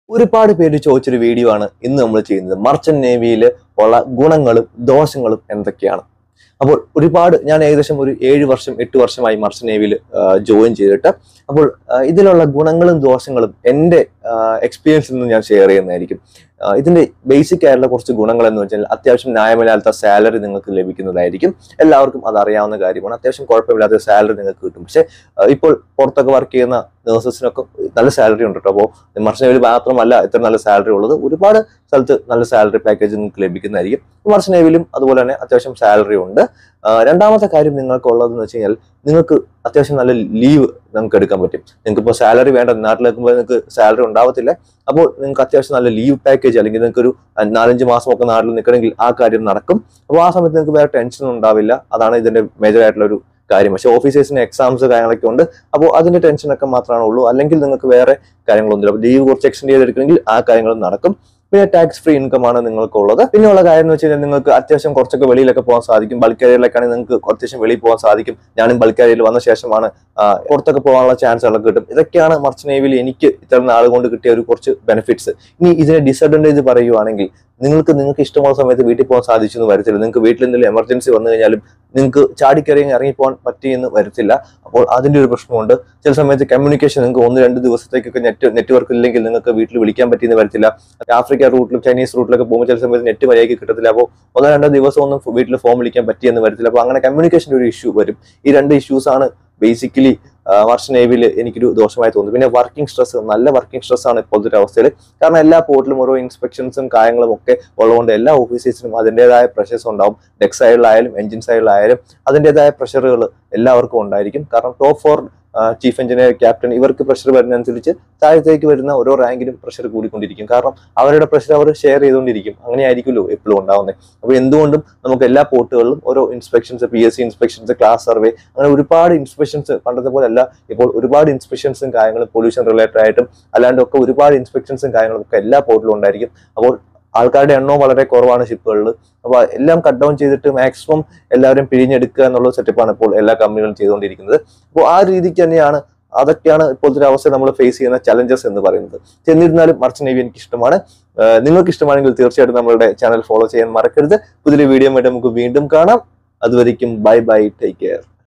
ഒരുപാട് പേര് ചോദിച്ചൊരു വീഡിയോ ആണ് ഇന്ന് നമ്മൾ ചെയ്യുന്നത് മർച്ചന്റ് നേവിയിൽ ഉള്ള ഗുണങ്ങളും ദോഷങ്ങളും എന്തൊക്കെയാണ് അപ്പോൾ ഒരുപാട് ഞാൻ ഏകദേശം ഒരു ഏഴ് വർഷം എട്ട് വർഷമായി മർച്ചന്റ് നേവിയിൽ ജോയിൻ ചെയ്തിട്ട് അപ്പോൾ ആ, ഇതിലുള്ള ഗുണങ്ങളും ദോഷങ്ങളും എൻ്റെ എക്സ്പീരിയൻസിൽ നിന്ന് ഞാൻ ഷെയർ ചെയ്യുന്നതായിരിക്കും ആ, ഇതിന്റെ ബേസിക് ആയിട്ടുള്ള കുറച്ച് ഗുണങ്ങൾ എന്ന് വെച്ചാൽ അത്യാവശ്യം ന്യായമില്ലാത്ത സാലറി നിങ്ങൾക്ക് ലഭിക്കുന്നതായിരിക്കും എല്ലാവർക്കും അത് അറിയാവുന്ന കാര്യമാണ് അത്യാവശ്യം കുഴപ്പമില്ലാത്ത സാലറി നിങ്ങൾക്ക് കിട്ടും പക്ഷെ ആ, ഇപ്പോൾ പുറത്തൊക്കെ വർക്ക് ചെയ്യുന്ന നേഴ്സസിനൊക്കെ നല്ല സാലറി ഉണ്ട് കേട്ടോ അപ്പോൾ മർച്ചനേവിൽ മാത്രമല്ല ഇത്ര നല്ല സാലറി ഉള്ളത് ഒരുപാട് സ്ഥലത്ത് നല്ല സാലറി പാക്കേജ് നിങ്ങൾക്ക് ലഭിക്കുന്നതായിരിക്കും മർച്ചനേവിലും അതുപോലെ തന്നെ അത്യാവശ്യം സാലറി ഉണ്ട് ആ, രണ്ടാമത്തെ കാര്യം നിങ്ങൾക്ക് ഉള്ളതെന്ന് വെച്ച് കഴിഞ്ഞാൽ നിങ്ങൾക്ക് അത്യാവശ്യം നല്ല ലീവ് നിങ്ങൾക്ക് എടുക്കാൻ പറ്റും നിങ്ങൾക്ക് ഇപ്പോൾ സാലറി വേണ്ട നാട്ടിൽ നിൽക്കുമ്പോൾ നിങ്ങൾക്ക് സാലറി ഉണ്ടാവത്തില്ല അപ്പോൾ നിങ്ങൾക്ക് അത്യാവശ്യം നല്ല ലീവ് പാക്കേജ് അല്ലെങ്കിൽ നിങ്ങൾക്ക് ഒരു നാലഞ്ച് മാസം ഒക്കെ നാട്ടിൽ നിൽക്കണമെങ്കിൽ ആ കാര്യം നടക്കും അപ്പോൾ ആ സമയത്ത് നിങ്ങൾക്ക് വേറെ ടെൻഷൻ ഉണ്ടാവില്ല അതാണ് ഇതിന്റെ മേജർ ആയിട്ടുള്ള ഒരു കാര്യം പക്ഷേ ഓഫീസേഴ്സിന് എക്സാംസ് കാര്യങ്ങളൊക്കെ ഉണ്ട് അപ്പോൾ അതിന്റെ ടെൻഷനൊക്കെ മാത്രമാണ് ഉള്ളൂ അല്ലെങ്കിൽ നിങ്ങൾക്ക് വേറെ കാര്യങ്ങളൊന്നുമില്ല അപ്പോൾ ലീവ് കുറച്ച് എക്സ്റ്റെൻഡ് ചെയ്തെടുക്കണമെങ്കിൽ ആ കാര്യങ്ങളും നടക്കും പിന്നെ ടാക്സ് ഫ്രീ ഇൻകം ആണ് നിങ്ങൾക്കുള്ളത് പിന്നെയുള്ള കാര്യം എന്ന് വെച്ച് കഴിഞ്ഞാൽ നിങ്ങൾക്ക് അത്യാവശ്യം കുറച്ചൊക്കെ വെളിയിലൊക്കെ പോകാൻ സാധിക്കും ബൾക്ക് ഏരിയയിലൊക്കെയാണെങ്കിൽ നിങ്ങൾക്ക് അത്യാവശ്യം വെളിയിൽ പോകാൻ സാധിക്കും ഞാനും ബൾക്ക് ഏരിയയിൽ വന്ന ശേഷമാണ് ആ, പുറത്തൊക്കെ പോകാനുള്ള ചാൻസ് ഒക്കെ കിട്ടും ഇതൊക്കെയാണ് മർച്ച് നേവിയിൽ എനിക്ക് ഇത്ര നാൾ കൊണ്ട് കിട്ടിയ ഒരു കുറച്ച് ബെനിഫിറ്റ്സ് ഇനി ഇതിന്റെ ഡിസഡ്വാൻറ്റേജ് പറയുവാണെങ്കിൽ നിങ്ങൾക്ക് നിങ്ങൾക്ക് ഇഷ്ടമുള്ള സമയത്ത് വീട്ടിൽ പോകാൻ സാധിച്ചു എന്ന് വരത്തില്ല നിങ്ങൾക്ക് വീട്ടിൽ എന്തെങ്കിലും എമർജൻസി വന്നു കഴിഞ്ഞാലും നിങ്ങൾക്ക് ചാടിക്കറി ഇറങ്ങിപ്പോകാൻ പറ്റിയെന്ന് വരത്തില്ല അപ്പോൾ അതിന്റെ ഒരു പ്രശ്നമുണ്ട് ചില സമയത്ത് കമ്മ്യൂണിക്കേഷൻ നിങ്ങൾക്ക് ഒന്ന് രണ്ട് ദിവസത്തേക്കൊക്കെ നെറ്റ് നെറ്റ്വർക്ക് ഇല്ലെങ്കിൽ നിങ്ങൾക്ക് വീട്ടിൽ വിളിക്കാൻ പറ്റിയെന്ന് വരത്തില്ല ആഫ്രിക്ക റൂട്ടിലും ചൈനീസ് റൂട്ടിലൊക്കെ പോകുമ്പോൾ ചില സമയത്ത് നെറ്റ് മര്യാദയ്ക്ക് കിട്ടത്തില്ല അപ്പോൾ ഒന്നോ രണ്ടോ ദിവസം ഒന്നും വീട്ടിൽ ഫോൺ വിളിക്കാൻ പറ്റിയെന്ന് വരത്തില്ല അപ്പോൾ അങ്ങനെ കമ്മ്യൂണിക്കേഷൻ്റെ ഒരു ഇഷ്യൂ വരും ഈ രണ്ട് ഇഷ്യൂസ് ആണ് ബേസിക്കലി വർഷ നേവിയിൽ എനിക്കൊരു ദോഷമായി തോന്നുന്നു പിന്നെ വർക്കിംഗ് സ്ട്രെസ് നല്ല വർക്കിംഗ് സ്ട്രെസ് ആണ് ഇപ്പോഴത്തെ ഒരു അവസ്ഥയിൽ കാരണം എല്ലാ പോർട്ടിലും ഓരോ ഇൻസ്പെക്ഷൻസും കാര്യങ്ങളും ഒക്കെ ഉള്ളതുകൊണ്ട് എല്ലാ ഓഫീസേഴ്സിനും അതിൻ്റെതായ പ്രഷേഴ്സ് ഉണ്ടാവും ഡെക്ക് സൈഡിലായാലും എഞ്ചിൻ സൈഡിലായാലും അതിൻ്റെതായ പ്രഷറുകൾ എല്ലാവർക്കും ഉണ്ടായിരിക്കും കാരണം top four chief engineer captain ഇവർക്ക് പ്രഷർ വരുന്നതനുസരിച്ച് താഴത്തേക്ക് വരുന്ന ഓരോ റാങ്കിലും പ്രഷർ കൂടിക്കൊണ്ടിരിക്കും കാരണം അവരുടെ പ്രഷർ അവർ ഷെയർ ചെയ്തുകൊണ്ടിരിക്കും അങ്ങനെ ആയിരിക്കുമല്ലോ എപ്പോഴും ഉണ്ടാവുന്നത് അപ്പോൾ എന്തുകൊണ്ടും നമുക്ക് എല്ലാ പോർട്ടുകളിലും ഓരോ inspections P S C inspections class survey അങ്ങനെ ഒരുപാട് ഇൻസ്പെക്ഷൻസ് പണ്ടത്തെ പോലെ അല്ല ഇപ്പോൾ ഒരുപാട് ഇൻസ്പെക്ഷൻസും കാര്യങ്ങളും പൊല്യൂഷൻ റിലേറ്റഡ് ആയിട്ടും അല്ലാണ്ടും ഒക്കെ ഒരുപാട് ഇൻസ്പെക്ഷൻസും കാര്യങ്ങളും ഒക്കെ എല്ലാ പോർട്ടിലും ഉണ്ടായിരിക്കും അപ്പോൾ ആൾക്കാരുടെ എണ്ണവും വളരെ കുറവാണ് ഷിപ്പുകളിൽ അപ്പോൾ എല്ലാം കട്ട് ഡൗൺ ചെയ്തിട്ട് മാക്സിമം എല്ലാവരും പിരിഞ്ഞെടുക്കുക എന്നുള്ള സെറ്റപ്പാണ് ഇപ്പോൾ എല്ലാ കമ്പനികളും ചെയ്തുകൊണ്ടിരിക്കുന്നത് അപ്പോൾ ആ രീതിക്ക് തന്നെയാണ് അതൊക്കെയാണ് ഇപ്പോഴത്തെ ഒരു അവസ്ഥ നമ്മൾ ഫേസ് ചെയ്യുന്ന ചലഞ്ചസ് എന്ന് പറയുന്നത് എന്നിരുന്നാലും മർച്ചന്റ് നേവി എനിക്ക് ഇഷ്ടമാണ് ആഹ് നിങ്ങൾക്ക് ഇഷ്ടമാണെങ്കിൽ തീർച്ചയായിട്ടും നമ്മളുടെ ചാനൽ ഫോളോ ചെയ്യാൻ മറക്കരുത് പുതിയൊരു വീഡിയോ ആയിട്ട് നമുക്ക് വീണ്ടും കാണാം അതുവരെയ്ക്കും ബൈ ബൈ ടേക്ക് കെയർ